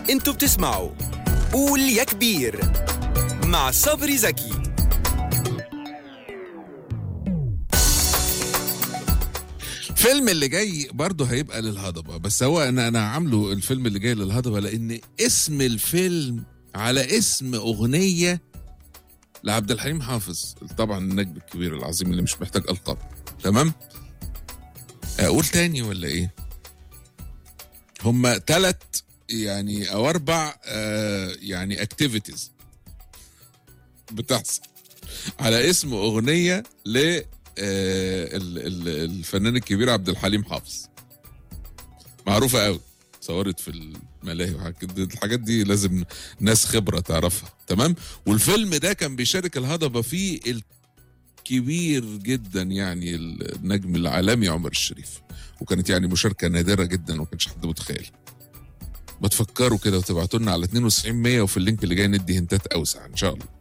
انتوا بتسمعوا قول يا كبير مع صبري زكي الفيلم اللي جاي برضه هيبقى للهضبه بس هو انا انا عامله الفيلم اللي جاي للهضبه لان اسم الفيلم على اسم اغنيه لعبد الحليم حافظ طبعا النجم الكبير العظيم اللي مش محتاج القاب تمام اقول تاني ولا ايه هما ثلاث يعني او اربع آه يعني اكتيفيتيز بتحصل على اسم اغنيه ل آه، ال- ال- الفنان الكبير عبد الحليم حافظ معروفه قوي صورت في الملاهي وحاجات كده. الحاجات دي لازم ناس خبره تعرفها تمام والفيلم ده كان بيشارك الهضبه فيه الكبير جدا يعني النجم العالمي عمر الشريف وكانت يعني مشاركه نادره جدا وما كانش حد متخيل بتفكروا كده وتبعتوا لنا على 92 100 وفي اللينك اللي جاي ندي هنتات اوسع ان شاء الله